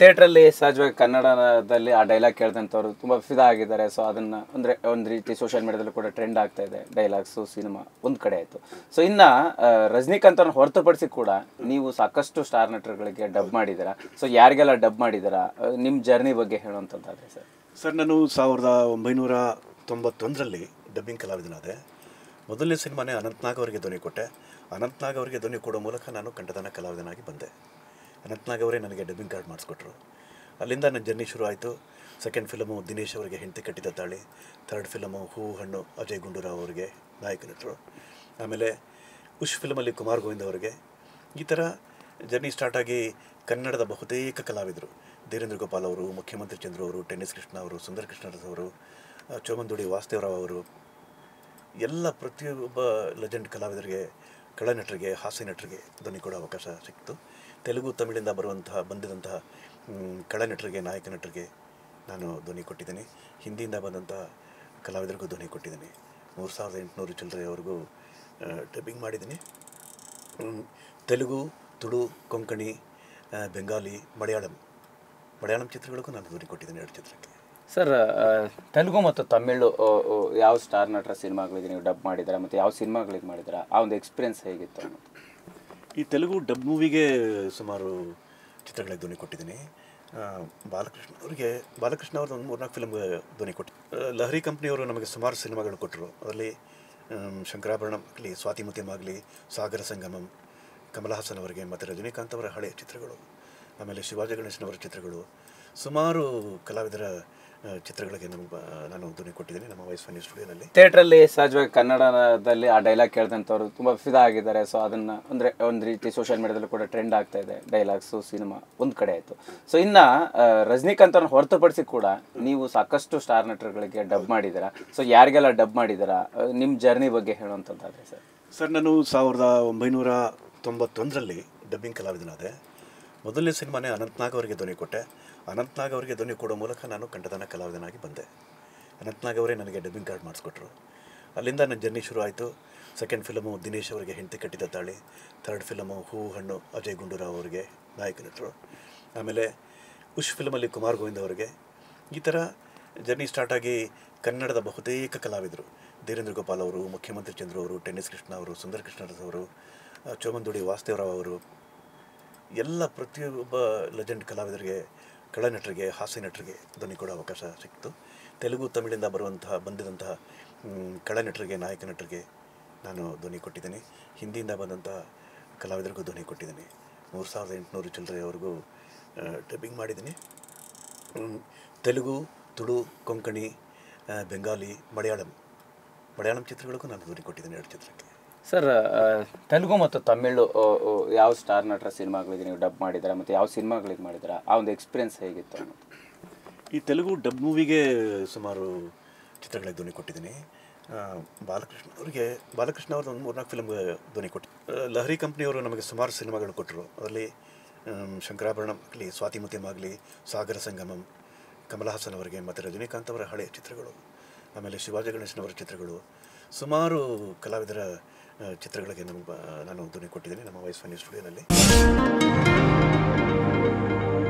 ಥಿಯೇಟ್ರಲ್ಲಿ ಸಹಜವಾಗಿ ಕನ್ನಡದಲ್ಲಿ ಆ ಡೈಲಾಗ್ ಕೇಳಿದಂಥವ್ರು ತುಂಬ ಫಿದಾ ಆಗಿದ್ದಾರೆ ಸೊ ಅದನ್ನ ಅಂದ್ರೆ ಒಂದು ರೀತಿ ಸೋಷಿಯಲ್ ಮೀಡಿಯಾದಲ್ಲೂ ಕೂಡ ಟ್ರೆಂಡ್ ಆಗ್ತಾ ಇದೆ ಡೈಲಾಗ್ಸು ಸಿನಿಮಾ ಒಂದು ಕಡೆ ಆಯಿತು ಸೊ ಇನ್ನ ಆ, ರಜನಿಕಾಂತ್ ಅವ್ರನ್ನ ಹೊರತುಪಡಿಸಿ ಕೂಡ ನೀವು ಸಾಕಷ್ಟು ಸ್ಟಾರ್ ನಟರುಗಳಿಗೆ ಡಬ್ ಮಾಡಿದ್ದೀರಾ ಸೊ ಯಾರಿಗೆಲ್ಲ ಡಬ್ ಮಾಡಿದ್ದೀರಾ ಆ, ನಿಮ್ಮ ಜರ್ನಿ ಬಗ್ಗೆ ಹೇಳುವಂಥದ್ದಾದ್ರೆ ಸರ್ ಸರ್ ನಾನು ಸಾವಿರದ ಒಂಬೈನೂರ ತೊಂಬತ್ತೊಂದರಲ್ಲಿ ಡಬ್ಬಿಂಗ್ ಕಲಾವಿದನಾದೆ ಮೊದಲನೇ ಸಿನಿಮಾನೇ ಅನಂತ್ನಾಗ್ ಅವರಿಗೆ ಧ್ವನಿ ಕೊಟ್ಟೆ ಅನಂತ್ನಾಗ್ ಅವರಿಗೆ ಧ್ವನಿ ಕೊಡೋ ಮೂಲಕ ನಾನು ಕಂಠದಾನ ಕಲಾವಿದನಾಗಿ ಬಂದೆ ಅನಂತ್ನಾಗ್ ಅವರೇ ನನಗೆ ಡಬ್ಬಿಂಗ್ ಕಾರ್ಡ್ ಮಾಡಿಸ್ಕೊಟ್ರು ಅಲ್ಲಿಂದ ನನ್ನ ಜರ್ನಿ ಶುರು ಆಯಿತು ಸೆಕೆಂಡ್ ಫಿಲಮು ದಿನೇಶ್ ಅವರಿಗೆ ಹೆಂಡತಿ ಕಟ್ಟಿದ ತಾಳಿ ಥರ್ಡ್ ಫಿಲಮು ಹೂ ಹಣ್ಣು ಅಜಯ್ ಗುಂಡೂರಾವ್ ಅವರಿಗೆ ನಾಯಕ ನಟರು ಆಮೇಲೆ ಉಷ್ ಫಿಲಮಲ್ಲಿ ಕುಮಾರ್ ಗೋವಿಂದ್ ಅವರಿಗೆ ಈ ಥರ ಜರ್ನಿ ಸ್ಟಾರ್ಟ್ ಆಗಿ ಕನ್ನಡದ ಬಹುತೇಕ ಕಲಾವಿದರು ಧೀರೇಂದ್ರ ಗೋಪಾಲ್ ಅವರು ಮುಖ್ಯಮಂತ್ರಿ ಚಂದ್ರು ಅವರು ಟೆನ್ನಿಸ್ ಕೃಷ್ಣ ಅವರು ಸುಂದರ ಕೃಷ್ಣರಸ್ ಅವರು ಆ, ಚೋಮಂದುಡಿ ವಾಸುದೇವರಾವ್ ಅವರು ಎಲ್ಲ ಪ್ರತಿಯೊಬ್ಬ ಲೆಜೆಂಡ್ ಕಲಾವಿದರಿಗೆ ಕಳನಟರಿಗೆ ಹಾಸ್ಯ ನಟರಿಗೆ ಧ್ವನಿ ಕೊಡೋ ಅವಕಾಶ ಸಿಕ್ತು ತೆಲುಗು ತಮಿಳಿಂದ ಬರುವಂತಹ ಬಂದಿದಂತಹ ಮ್, ಕಳನಟರಿಗೆ ನಾಯಕ ನಟರಿಗೆ ನಾನು ಧ್ವನಿ ಕೊಟ್ಟಿದ್ದೀನಿ ಹಿಂದಿಯಿಂದ ಬಂದಂತಹ ಕಲಾವಿದರಿಗೂ ಧ್ವನಿ ಕೊಟ್ಟಿದ್ದೀನಿ ಮೂರು ಸಾವಿರದ ಎಂಟುನೂರು ಚಿಲ್ಲರೆಯವರೆಗೂ ಡಬ್ಬಿಂಗ್ ಮಾಡಿದ್ದೀನಿ ಮ್, ತೆಲುಗು ತುಳು ಕೊಂಕಣಿ ಆ, ಬೆಂಗಾಲಿ ಮಲಯಾಳಂ ಮಲಯಾಳಂ ಚಿತ್ರಗಳಿಗೂ ನಾನು ಧ್ವನಿ ಕೊಟ್ಟಿದ್ದೀನಿ ಎರಡು ಚಿತ್ರಕ್ಕೆ ಸರ್ ಆ, ತೆಲುಗು ಮತ್ತು ತಮಿಳು ಆ, ಆ, ಯಾವ ಸ್ಟಾರ್ ನಟರ ಸಿನಿಮಾಗಳಿಗೆ ನೀವು ಡಬ್ ಮಾಡಿದ್ದೀರಾ ಮತ್ತು ಯಾವ ಸಿನಿಮಾಗಳಿಗೆ ಮಾಡಿದ್ದೀರಾ ಆ ಒಂದು ಎಕ್ಸ್ಪೀರಿಯನ್ಸ್ ಹೇಗಿತ್ತು ಅನ್ನೋದು ಈ ತೆಲುಗು ಡಬ್ ಮೂವಿಗೆ ಸುಮಾರು ಚಿತ್ರಗಳಿಗೆ ಧ್ವನಿ ಕೊಟ್ಟಿದ್ದೀನಿ ಆ, ಬಾಲಕೃಷ್ಣ ಅವರಿಗೆ ಬಾಲಕೃಷ್ಣ ಅವ್ರದ್ದು ಒಂದು ಮೂರ್ನಾಲ್ಕು ಫಿಲ್ಮ್ಗೆ ಧ್ವನಿ ಕೊಟ್ಟು ಆ, ಲಹರಿ ಕಂಪ್ನಿಯವರು ನಮಗೆ ಸುಮಾರು ಸಿನಿಮಾಗಳು ಕೊಟ್ಟರು ಅದರಲ್ಲಿ ಆಮ್, ಶಂಕರಾಭರಣಂ ಆಗಲಿ ಸ್ವಾತಿಮುತ್ಯಂ ಆಗಲಿ ಸಾಗರ ಸಂಗಮಂ ಕಮಲ ಹಾಸನ್ ಅವರಿಗೆ ಮತ್ತು ರಜನಿಕಾಂತ್ ಅವರ ಹಳೆಯ ಚಿತ್ರಗಳು ಆಮೇಲೆ ಶಿವಾಜಿ ಗಣೇಶನವರ ಚಿತ್ರಗಳು ಸುಮಾರು ಕಲಾವಿದರ ಆ, ಚಿತ್ರಗಳಿಗೆ ನಾನು ಬ- ನಾನು ಧ್ವನಿ ಕೊಟ್ಟಿದ್ದೀನಿ ನಮ್ಮ ವೈಸ್ ಫನಿ ಸ್ಟುಡಿಯೋನಲ್ಲಿ ಥಿಯೇಟ್ರಲ್ಲಿ ಸಹಜವಾಗಿ ಕನ್ನಡದಲ್ಲಿ ಆ ಡೈಲಾಗ್ ಕೇಳಿದಂಥವ್ರು ತುಂಬ ಫಿದಾ ಆಗಿದ್ದಾರೆ ಸೊ ಅದನ್ನ ಅಂದ್ರೆ ಒಂದು ರೀತಿ ಸೋಷಿಯಲ್ ಮೀಡಿಯಾದಲ್ಲೂ ಕೂಡ ಟ್ರೆಂಡ್ ಆಗ್ತಾ ಇದೆ ಡೈಲಾಗ್ಸು ಸಿನಿಮಾ ಒಂದು ಕಡೆ ಆಯಿತು ಸೊ ಇನ್ನ ಆ, ರಜನಿಕಾಂತ್ ಅವ್ರನ್ನ ಹೊರತುಪಡಿಸಿ ಕೂಡ ನೀವು ಸಾಕಷ್ಟು ಸ್ಟಾರ್ ನಟರುಗಳಿಗೆ ಡಬ್ ಮಾಡಿದ್ದೀರಾ ಸೊ ಯಾರಿಗೆಲ್ಲ ಡಬ್ ಮಾಡಿದ್ದೀರಾ ಆ, ನಿಮ್ಮ ಜರ್ನಿ ಬಗ್ಗೆ ಹೇಳುವಂಥದ್ದಾದ್ರೆ ಸರ್ ಸರ್ ನಾನು ಸಾವಿರದ ಒಂಬೈನೂರ ತೊಂಬತ್ತೊಂದರಲ್ಲಿ ಡಬ್ಬಿಂಗ್ ಕಲಾವಿದನಾದೆ ಮೊದಲನೇ ಸಿನಿಮಾನೇ ಅನಂತ್ನಾಗ್ ಅವರಿಗೆ ಧ್ವನಿ ಕೊಟ್ಟೆ ಅನಂತ್ನಾಗ್ ಅವರಿಗೆ ಧ್ವನಿ ಕೊಡೋ ಮೂಲಕ ನಾನು ಕಂಠದಾನ ಕಲಾವಿದನಾಗಿ ಬಂದೆ ಅನಂತ್ನಾಗ್ ಅವರೇ ನನಗೆ ಡಬ್ಬಿಂಗ್ ಕಾರ್ಡ್ ಮಾಡಿಸ್ಕೊಟ್ರು ಅಲ್ಲಿಂದ ನನ್ನ ಜರ್ನಿ ಶುರು ಆಯಿತು ಸೆಕೆಂಡ್ ಫಿಲಮು ದಿನೇಶ್ ಅವರಿಗೆ ಹೆಂಡತಿ ಕಟ್ಟಿದ ತಾಳಿ ಥರ್ಡ್ ಫಿಲಮು ಹೂ ಹಣ್ಣು ಅಜಯ್ ಗುಂಡೂರಾವ್ ಅವರಿಗೆ ನಾಯಕ ನಟರು ಆಮೇಲೆ ಉಷ್ ಫಿಲಮಲ್ಲಿ ಕುಮಾರ್ ಗೋವಿಂದ್ ಅವರಿಗೆ ಈ ಥರ ಜರ್ನಿ ಸ್ಟಾರ್ಟ್ ಆಗಿ ಕನ್ನಡದ ಬಹುತೇಕ ಕಲಾವಿದರು ಧೀರೇಂದ್ರ ಗೋಪಾಲ್ ಅವರು ಮುಖ್ಯಮಂತ್ರಿ ಚಂದ್ರು ಅವರು ಟೆನ್ನಿಸ್ ಕೃಷ್ಣ ಅವರು ಸುಂದರ ಕೃಷ್ಣರಸ್ ಅವರು ಆ, ಚೋಮಂದುಡಿ ವಾಸುದೇವರಾವ್ ಅವರು ಎಲ್ಲ ಪ್ರತಿಯೊಬ್ಬ ಲೆಜೆಂಡ್ ಕಲಾವಿದರಿಗೆ ಕಳನಟರಿಗೆ ಹಾಸ್ಯ ನಟರಿಗೆ ಧ್ವನಿ ಕೊಡೋ ಅವಕಾಶ ಸಿಕ್ತು ತೆಲುಗು ತಮಿಳಿಂದ ಬರುವಂತಹ ಬಂದಿದಂತಹ ಮ್, ಕಳನಟರಿಗೆ ನಾಯಕ ನಟರಿಗೆ ನಾನು ಧ್ವನಿ ಕೊಟ್ಟಿದ್ದೀನಿ ಹಿಂದಿಯಿಂದ ಬಂದಂತಹ ಕಲಾವಿದರಿಗೂ ಧ್ವನಿ ಕೊಟ್ಟಿದ್ದೀನಿ ಮೂರು ಸಾವಿರದ ಎಂಟುನೂರು ಚಿಲ್ಲರೆಯವರೆಗೂ ಡಬ್ಬಿಂಗ್ ಮಾಡಿದ್ದೀನಿ ಮ್, ತೆಲುಗು ತುಳು ಕೊಂಕಣಿ ಆ, ಬೆಂಗಾಲಿ ಮಲಯಾಳಂ ಮಲಯಾಳಂ ಚಿತ್ರಗಳಿಗೂ ನಾನು ಧ್ವನಿ ಕೊಟ್ಟಿದ್ದೀನಿ ಎರಡು ಚಿತ್ರಕ್ಕೆ ಸರ್ ಆ, ತೆಲುಗು ಮತ್ತು ತಮಿಳು ಆ, ಆ, ಯಾವ ಸ್ಟಾರ್ ನಟರ ಸಿನಿಮಾಗಳಿಗೆ ನೀವು ಡಬ್ ಮಾಡಿದ್ದೀರಾ ಮತ್ತು ಯಾವ ಸಿನಿಮಾಗಳಿಗೆ ಮಾಡಿದ್ದೀರಾ ಆ ಒಂದು ಎಕ್ಸ್ಪೀರಿಯನ್ಸ್ ಹೇಗಿತ್ತು ಅನ್ನೋದು ಈ ತೆಲುಗು ಡಬ್ ಮೂವಿಗೆ ಸುಮಾರು ಚಿತ್ರಗಳಿಗೆ ಧ್ವನಿ ಕೊಟ್ಟಿದ್ದೀನಿ ಆ, ಬಾಲಕೃಷ್ಣ ಅವರಿಗೆ ಬಾಲಕೃಷ್ಣ ಅವ್ರದ್ದು ಒಂದು ಮೂರ್ನಾಲ್ಕು ಫಿಲ್ಮ್ಗೆ ಧ್ವನಿ ಕೊಟ್ಟು ಆ, ಲಹರಿ ಕಂಪ್ನಿಯವರು ನಮಗೆ ಸುಮಾರು ಸಿನಿಮಾಗಳು ಕೊಟ್ಟರು ಅದರಲ್ಲಿ ಆಮ್, ಶಂಕರಾಭರಣಂ ಆಗಲಿ ಸ್ವಾತಿಮುತ್ಯಂ ಆಗಲಿ ಸಾಗರ ಸಂಗಮಂ ಕಮಲ ಹಾಸನ್ ಅವರಿಗೆ ಮತ್ತು ರಜನಿಕಾಂತ್ ಅವರ ಹಳೆಯ ಚಿತ್ರಗಳು ಆಮೇಲೆ ಶಿವಾಜಿ ಗಣೇಶನವರ ಚಿತ್ರಗಳು ಸುಮಾರು ಕಲಾವಿದರ ಆ, ಚಿತ್ರಗಳಿಗೆ ನಾನು ಬ- ನಾನು ಧ್ವನಿ ಕೊಟ್ಟಿದ್ದೀನಿ ನಮ್ಮ ವೈಸ್ ಫನಿ ಸ್ಟುಡಿಯೋನಲ್ಲಿ